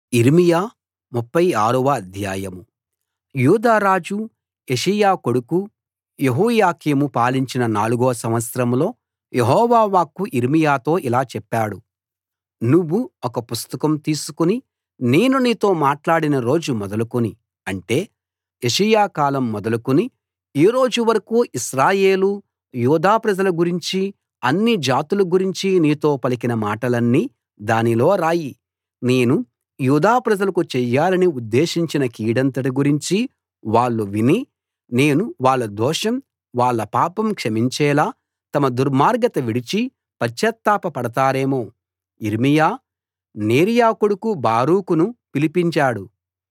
యిర్మీయా 36 వ అధ్యాయం యూదా రాజు యోషీయా కొడుకు యెహోయాకీము పాలించిన నాలుగో సంవత్సరంలో యెహోవా వాక్కు యిర్మీయాతో ఇలా చెప్పాడు నువ్వు ఒక పుస్తకం తీసుకుని నేను నీతో మాట్లాడిన రోజు మొదలుకుని అంటే యోషీయా కాలం మొదలుకుని ఈ రోజు వరకూ ఇశ్రాయేలు యూదా ప్రజల గురించి అన్ని జాతుల గురించి నీతో పలికిన మాటలన్నీ దానిలో రాయి నేను యూదా ప్రజలకు చెయ్యాలని ఉద్దేశించిన కీడంతటి గురించి వాళ్ళు విని నేను వాళ్ళ దోషం వాళ్ళ పాపం క్షమించేలా తమ దుర్మార్గత విడిచి పశ్చాత్తాప పడతారేమో యిర్మీయా నేరీయా కొడుకు బారూకును పిలిపించాడు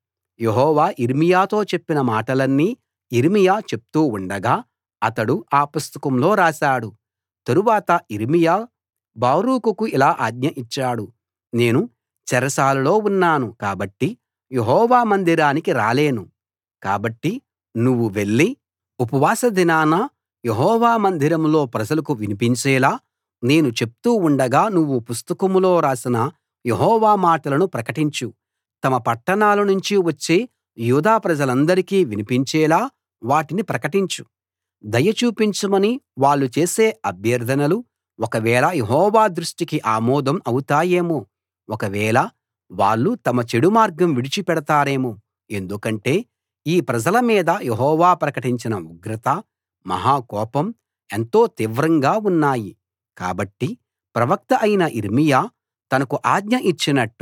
యెహోవా యిర్మీయాతో చెప్పిన మాటలన్నీ యిర్మీయా చెప్తూ ఉండగా అతడు ఆ పుస్తకంలో రాశాడు తరువాత యిర్మీయా బారూకుకు ఇలా ఆజ్ఞ ఇచ్చాడు నేను చెరసాలలో ఉన్నాను కాబట్టి యెహోవా మందిరానికి రాలేను కాబట్టి నువ్వు వెళ్లి ఉపవాస దినాన యెహోవా మందిరంలో ప్రజలకు వినిపించేలా నేను చెప్తూ ఉండగా నువ్వు పుస్తకంలో రాసిన యెహోవా మాటలను ప్రకటించు తమ పట్టణాల నుంచి వచ్చే యూదా ప్రజలందరికీ వినిపించేలా వాటిని ప్రకటించు దయ చూపించమని వాళ్ళు చేసే అభ్యర్థనలు ఒకవేళ యెహోవా దృష్టికి ఆమోదం అవుతాయేమో ఒకవేళ వాళ్ళు తమ చెడు మార్గం విడిచిపెడతారేమో ఎందుకంటే ఈ ప్రజల మీద యెహోవా ప్రకటించిన ఉగ్రత మహా కోపం ఎంతో తీవ్రంగా ఉన్నాయి కాబట్టి ప్రవక్త అయిన యిర్మీయా తనకు ఆజ్ఞ ఇచ్చినట్టు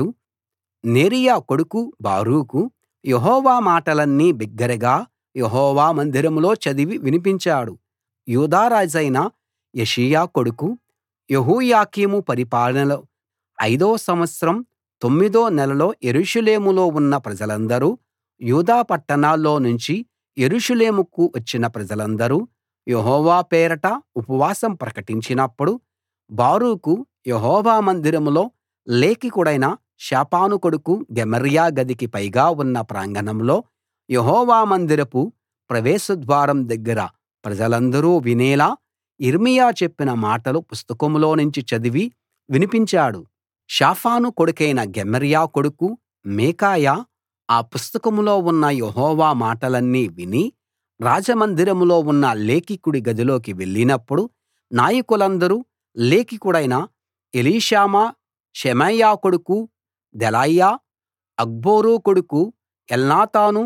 నేరీయా కొడుకు బారూకు యెహోవా మాటలన్నీ బిగ్గరగా యెహోవా మందిరంలో చదివి వినిపించాడు యూదా రాజైన యోషీయా కొడుకు యెహోయాకీము పరిపాలనలో ఐదో సంవత్సరం తొమ్మిదో నెలలో యెరూషలేములో ఉన్న ప్రజలందరూ యూదా పట్టణాల్లో నుంచి యెరూషలేముకు వచ్చిన ప్రజలందరూ యెహోవా పేరట ఉపవాసం ప్రకటించినప్పుడు బారూకు యెహోవా మందిరంలో లేఖికుడైన షాఫాను కొడుకు గెమర్యా గదికి పైగా ఉన్న ప్రాంగణంలో యెహోవా మందిరపు ప్రవేశ ద్వారం దగ్గర ప్రజలందరూ వినేలా యిర్మీయా చెప్పిన మాటలు పుస్తకంలో నుంచి చదివి వినిపించాడు షాఫాను కొడుకైన గెమర్యా కొడుకు మీకాయా ఆ పుస్తకంలో ఉన్న యెహోవా మాటలన్నీ విని రాజమందిరంలో ఉన్న లేఖికుడి గదిలోకి వెళ్ళినప్పుడు నాయకులందరూ లేఖికుడైన ఎలీషామా షెమయా కొడుకు దెలాయ్యా అక్బోరు కొడుకు ఎల్నాతాను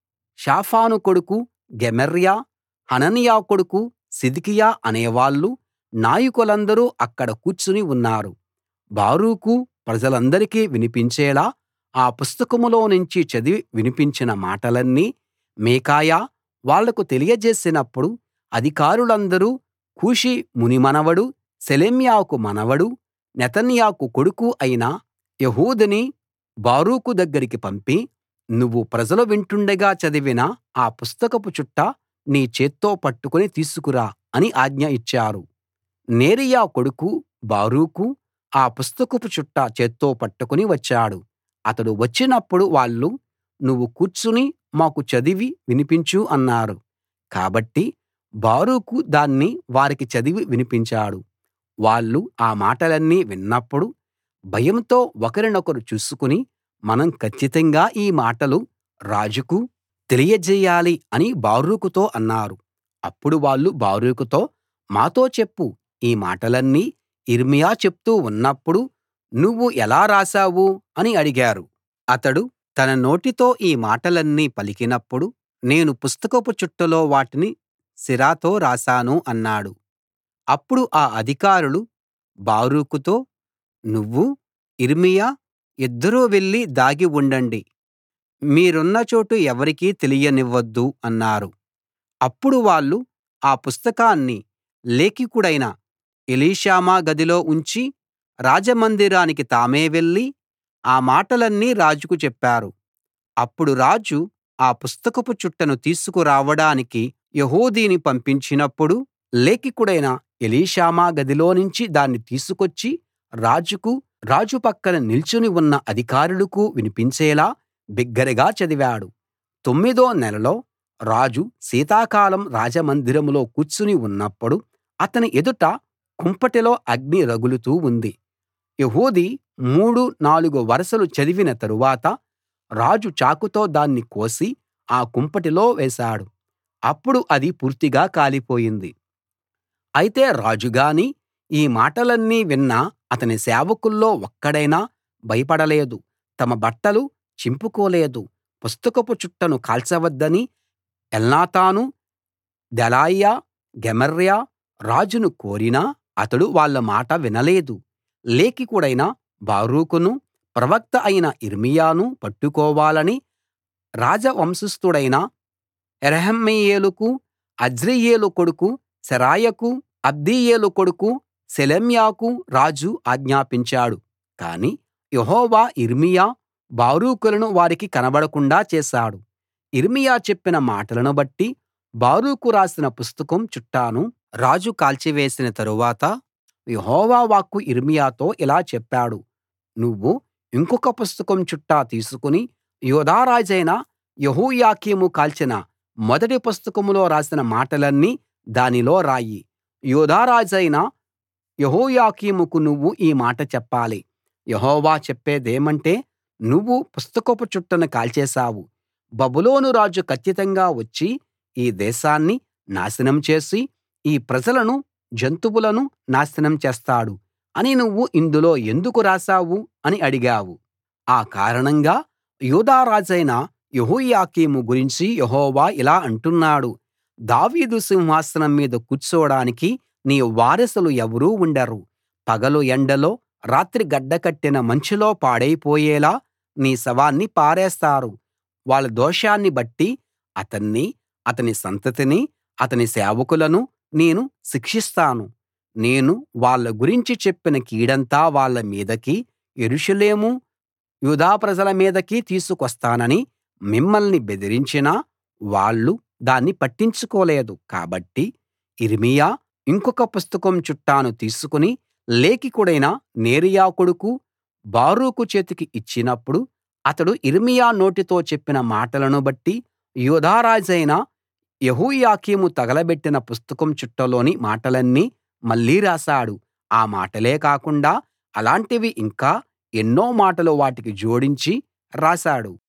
షాఫాను కొడుకు గెమర్యా హనన్యా కొడుకు సిద్కియా అనేవాళ్ళు నాయకులందరూ అక్కడ కూర్చుని ఉన్నారు బారూకు ప్రజలందరికీ వినిపించేలా ఆ పుస్తకంలో నుంచి చదివి వినిపించిన మాటలన్నీ మీకాయా వాళ్లకు తెలియజేసినప్పుడు అధికారులందరూ కూషి మునిమనవడు షెలెమ్యాకు మనవడు నెతన్యాకు కొడుకు అయిన యెహూదిని బారూకు దగ్గరికి పంపి నువ్వు ప్రజలు వింటుండగా చదివిన ఆ పుస్తకపు చుట్ట నీ చేత్తో పట్టుకుని తీసుకురా అని ఆజ్ఞ ఇచ్చారు నేరీయా కొడుకు బారూకు ఆ పుస్తకపు చుట్ట చేత్తో పట్టుకుని వచ్చాడు అతడు వచ్చినప్పుడు వాళ్ళు నువ్వు కూర్చుని మాకు చదివి వినిపించు అన్నారు కాబట్టి బారూకు దాన్ని వారికి చదివి వినిపించాడు వాళ్ళు ఆ మాటలన్నీ విన్నప్పుడు భయంతో ఒకరినొకరు చూసుకుని మనం కచ్చితంగా ఈ మాటలు రాజుకు తెలియజేయాలి అని బారూకుతో అన్నారు అప్పుడు వాళ్ళు బారూకుతో మాతో చెప్పు ఈ మాటలన్నీ యిర్మీయా చెప్తూ ఉన్నప్పుడు నువ్వు ఎలా రాశావు అని అడిగారు అతడు తన నోటితో ఈ మాటలన్నీ పలికినప్పుడు నేను పుస్తకపు చుట్టలో వాటిని సిరాతో రాశాను అన్నాడు అప్పుడు ఆ అధికారులు బారూకుతో నువ్వు యిర్మీయా ఇద్దరూ వెళ్లి దాగి ఉండండి మీరున్న చోటు ఎవరికీ తెలియనివ్వొద్దు అన్నారు అప్పుడు వాళ్ళు ఆ పుస్తకాన్ని లేఖికుడైన ఎలీషామా గదిలో ఉంచి రాజమందిరానికి తామే వెళ్లి ఆ మాటలన్నీ రాజుకు చెప్పారు అప్పుడు రాజు ఆ పుస్తకపు చుట్టను తీసుకురావడానికి యెహూదిని పంపించినప్పుడు లేఖికుడైన ఎలీషామా గదిలోనుంచి దాన్ని తీసుకొచ్చి రాజుకు రాజు పక్కన నిల్చుని ఉన్న అధికారులకు వినిపించేలా బిగ్గరగా చదివాడు తొమ్మిదో నెలలో రాజు శీతాకాలం రాజమందిరంలో కూర్చుని ఉన్నప్పుడు అతని ఎదుట కుంపటిలో అగ్ని రగులుతూ ఉంది యెహూది మూడు నాలుగు వరసలు చదివిన తరువాత రాజు చాకుతో దాన్ని కోసి ఆ కుంపటిలో వేశాడు అప్పుడు అది పూర్తిగా కాలిపోయింది అయితే రాజు గాని ఈ మాటలన్నీ విన్న అతని సేవకుల్లో ఒక్కడైనా భయపడలేదు తమ బట్టలు చింపుకోలేదు పుస్తకపు చుట్టను కాల్చవద్దని ఎల్నాతాను దెలాయ్యా గెమర్యా రాజును కోరినా అతడు వాళ్ళ మాట వినలేదు లేఖికుడైన బారూకును ప్రవక్త అయిన యిర్మీయాను పట్టుకోవాలని రాజవంశస్థుడైన యెరహ్మెయేలుకు అజ్రీయేలు కొడుకు శెరాయాకు అబ్దెయేలు కొడుకు షెలెమ్యాకు రాజు ఆజ్ఞాపించాడు కాని యెహోవా యిర్మీయా బారూకులను వారికి కనబడకుండా చేశాడు యిర్మీయా చెప్పిన మాటలను బట్టి బారూకు రాసిన పుస్తకం చుట్టను రాజు కాల్చివేసిన తరువాత యెహోవా వాక్కు యిర్మీయాతో ఇలా చెప్పాడు నువ్వు ఇంకొక పుస్తకం చుట్ట తీసుకుని యూదా రాజైన యెహోయాకీము కాల్చిన మొదటి పుస్తకంలో రాసిన మాటలన్నీ దానిలో రాయి యూదా రాజైన యెహోయాకీముకు నువ్వు ఈ మాట చెప్పాలి యెహోవా చెప్పేదేమంటే నువ్వు పుస్తకపు చుట్టను కాల్చేశావు బబులోను రాజు కచ్చితంగా వచ్చి ఈ దేశాన్ని నాశనం చేసి ఈ ప్రజలను జంతువులను నాశనం చేస్తాడు అని నువ్వు ఇందులో ఎందుకు రాశావు అని అడిగావు ఆ కారణంగా యూదా రాజైన యెహోయాకీము గురించి యెహోవా ఇలా అంటున్నాడు దావీదు సింహాసనం మీద కూర్చోడానికి నీ వారసులు ఎవరూ ఉండరు పగలు ఎండలో రాత్రి గడ్డకట్టిన మంచులో పాడైపోయేలా నీ శవాన్ని పారేస్తారు వాళ్ళ దోషాన్ని బట్టి అతన్నీ అతని సంతతిని అతని సేవకులను నేను శిక్షిస్తాను నేను వాళ్ళ గురించి చెప్పిన కీడంతా వాళ్ళ మీదకీ యెరూషలేము యూదా ప్రజల మీదకీ తీసుకొస్తానని మిమ్మల్ని బెదిరించినా వాళ్ళు దాన్ని పట్టించుకోలేదు కాబట్టి యిర్మీయా ఇంకొక పుస్తకం చుట్టను తీసుకుని లేఖికుడైన నేరియా కొడుకు బారూకు చేతికి ఇచ్చినప్పుడు అతడు యిర్మీయా నోటితో చెప్పిన మాటలను బట్టి యూదా రాజైన యెహోయాకీము తగలబెట్టిన పుస్తకం చుట్టలోని మాటలన్నీ మళ్ళీ రాశాడు ఆ మాటలే కాకుండా అలాంటివి ఇంకా ఎన్నో మాటలు వాటికి జోడించి రాశాడు